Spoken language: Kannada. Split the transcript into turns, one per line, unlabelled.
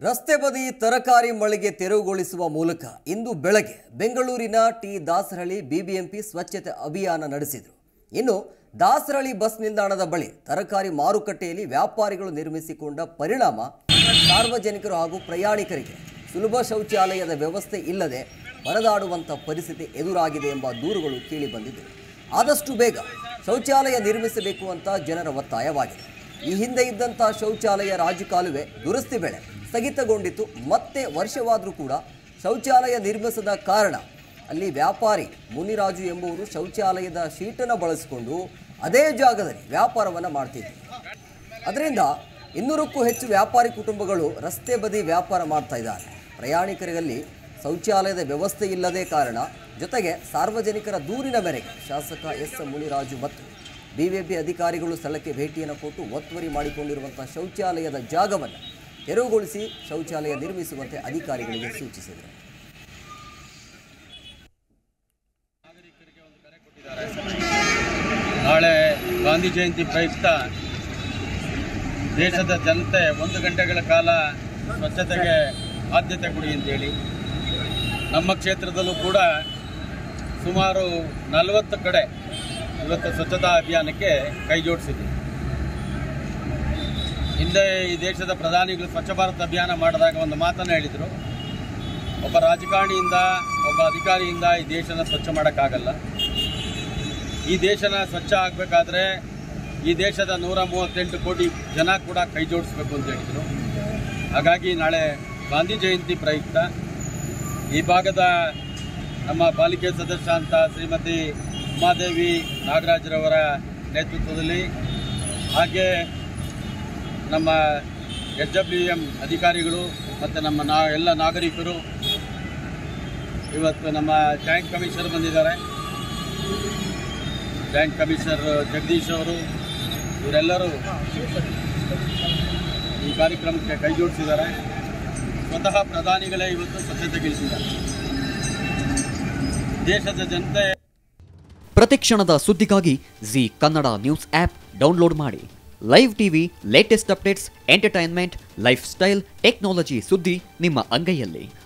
ರಸ್ತೆ ಬದಿ ತರಕಾರಿ ಮಳಿಗೆ ತೆರವುಗೊಳಿಸುವ ಮೂಲಕ ಇಂದು ಬೆಳಗ್ಗೆ ಬೆಂಗಳೂರಿನ ಟಿ ದಾಸರಹಳ್ಳಿ ಬಿಬಿಎಂಪಿ ಸ್ವಚ್ಛತೆ ಅಭಿಯಾನ ನಡೆಸಿದರು ಇನ್ನು ದಾಸರಹಳ್ಳಿ ಬಸ್ ನಿಲ್ದಾಣದ ಬಳಿ ತರಕಾರಿ ಮಾರುಕಟ್ಟೆಯಲ್ಲಿ ವ್ಯಾಪಾರಿಗಳು ನಿರ್ಮಿಸಿಕೊಂಡ ಪರಿಣಾಮ ಸಾರ್ವಜನಿಕರು ಹಾಗೂ ಪ್ರಯಾಣಿಕರಿಗೆ ಸುಲಭ ಶೌಚಾಲಯದ ವ್ಯವಸ್ಥೆ ಇಲ್ಲದೆ ಪರದಾಡುವಂಥ ಪರಿಸ್ಥಿತಿ ಎದುರಾಗಿದೆ ಎಂಬ ದೂರುಗಳು ಕೇಳಿಬಂದಿದೆ ಆದಷ್ಟು ಬೇಗ ಶೌಚಾಲಯ ನಿರ್ಮಿಸಬೇಕು ಅಂತ ಜನರ ಒತ್ತಾಯವಾಗಿದೆ ಈ ಹಿಂದೆ ಇದ್ದಂಥ ಶೌಚಾಲಯ ರಾಜಕಾಲುವೆ ದುರಸ್ತಿ ಬೆಳೆ ಸ್ಥಗಿತಗೊಂಡಿತ್ತು ಮತ್ತೆ ವರ್ಷವಾದರೂ ಕೂಡ ಶೌಚಾಲಯ ನಿರ್ಮಿಸದ ಕಾರಣ ಅಲ್ಲಿ ವ್ಯಾಪಾರಿ ಮುನಿರಾಜು ಎಂಬುವರು ಶೌಚಾಲಯದ ಶೀಟನ್ನು ಬಳಸಿಕೊಂಡು ಅದೇ ಜಾಗದಲ್ಲಿ ವ್ಯಾಪಾರವನ್ನು ಮಾಡ್ತಿದ್ರು ಅದರಿಂದ ಇನ್ನೂರಕ್ಕೂ ಹೆಚ್ಚು ವ್ಯಾಪಾರಿ ಕುಟುಂಬಗಳು ರಸ್ತೆ ಬದಿ ವ್ಯಾಪಾರ ಮಾಡ್ತಾ ಇದ್ದಾರೆ ಪ್ರಯಾಣಿಕರಲ್ಲಿ ಶೌಚಾಲಯದ ವ್ಯವಸ್ಥೆ ಇಲ್ಲದೇ ಕಾರಣ ಜೊತೆಗೆ ಸಾರ್ವಜನಿಕರ ದೂರಿನ ಮೇರೆಗೆ ಶಾಸಕ ಎಸ್ ಮುನಿರಾಜು ಮತ್ತು ಬಿಜೆಪಿ ಅಧಿಕಾರಿಗಳು ಸ್ಥಳಕ್ಕೆ ಭೇಟಿಯನ್ನು ಕೊಟ್ಟು ಒತ್ತುವರಿ ಮಾಡಿಕೊಂಡಿರುವಂಥ ಶೌಚಾಲಯದ ಜಾಗವನ್ನು ತೆರವುಗೊಳಿಸಿ ಶೌಚಾಲಯ ನಿರ್ಮಿಸುವಂತೆ ಅಧಿಕಾರಿಗಳಿಗೆ ಸೂಚಿಸಿದರು
ನಾಳೆ ಗಾಂಧಿ ಜಯಂತಿ ಪ್ರಯುಕ್ತ ದೇಶದ ಜನತೆ ಒಂದು ಗಂಟೆಗಳ ಕಾಲ ಸ್ವಚ್ಛತೆಗೆ ಆದ್ಯತೆ ಕೊಡಿ ಅಂತೇಳಿ ನಮ್ಮ ಕ್ಷೇತ್ರದಲ್ಲೂ ಕೂಡ ಸುಮಾರು ನಲವತ್ತು ಕಡೆ ಇವತ್ತು ಸ್ವಚ್ಛತಾ ಅಭಿಯಾನಕ್ಕೆ ಕೈ ಜೋಡಿಸಿದ್ವಿ ಹಿಂದೆ ಈ ದೇಶದ ಪ್ರಧಾನಿಗಳು ಸ್ವಚ್ಛ ಭಾರತ್ ಅಭಿಯಾನ ಮಾಡಿದಾಗ ಒಂದು ಮಾತನ್ನು ಹೇಳಿದರು ಒಬ್ಬ ರಾಜಕಾರಣಿಯಿಂದ ಒಬ್ಬ ಅಧಿಕಾರಿಯಿಂದ ಈ ದೇಶನ ಸ್ವಚ್ಛ ಮಾಡೋಕ್ಕಾಗಲ್ಲ ಈ ದೇಶನ ಸ್ವಚ್ಛ ಆಗಬೇಕಾದ್ರೆ ಈ ದೇಶದ ನೂರ ಮೂವತ್ತೆಂಟು ಕೋಟಿ ಜನ ಕೂಡ ಕೈ ಜೋಡಿಸ್ಬೇಕು ಅಂತ ಹೇಳಿದರು ಹಾಗಾಗಿ ನಾಳೆ ಗಾಂಧಿ ಜಯಂತಿ ಪ್ರಯುಕ್ತ ಈ ಭಾಗದ ನಮ್ಮ ಪಾಲಿಕೆ ಸದಸ್ಯ ಅಂತ ಶ್ರೀಮತಿ ಉಮಾದೇವಿ ನಾಗರಾಜ್ರವರ ನೇತೃತ್ವದಲ್ಲಿ ಹಾಗೆ ನಮ್ಮ ಎಸ್ ಡಬ್ಲ್ಯೂ ಎಮ್ ಅಧಿಕಾರಿಗಳು ಮತ್ತು ನಮ್ಮ ನಾ ಎಲ್ಲ ನಾಗರಿಕರು ಇವತ್ತು ನಮ್ಮ ಜಾಯಿಂಟ್ ಕಮಿಷನರ್ ಬಂದಿದ್ದಾರೆ ಜಾಯಿಂಟ್ ಕಮಿಷನರ್ ಜಗದೀಶ್ ಅವರು ಇವರೆಲ್ಲರೂ ಈ ಕಾರ್ಯಕ್ರಮಕ್ಕೆ ಕೈ ಜೋಡಿಸಿದ್ದಾರೆ ಸ್ವತಃ ಪ್ರಧಾನಿಗಳೇ ಇವತ್ತು ಸ್ವಚ್ಛತೆಗಿಳಿಸಿದ್ದಾರೆ ದೇಶದ ಜನತೆ
ಪ್ರತಿಕ್ಷಣದ ಸುದ್ದಿಗಾಗಿ Zee Kannada news app download ಮಾಡಿ live TV latest updates entertainment lifestyle technology ಸುದ್ದಿ ನಿಮ್ಮ ಅಂಗೈಯಲ್ಲಿ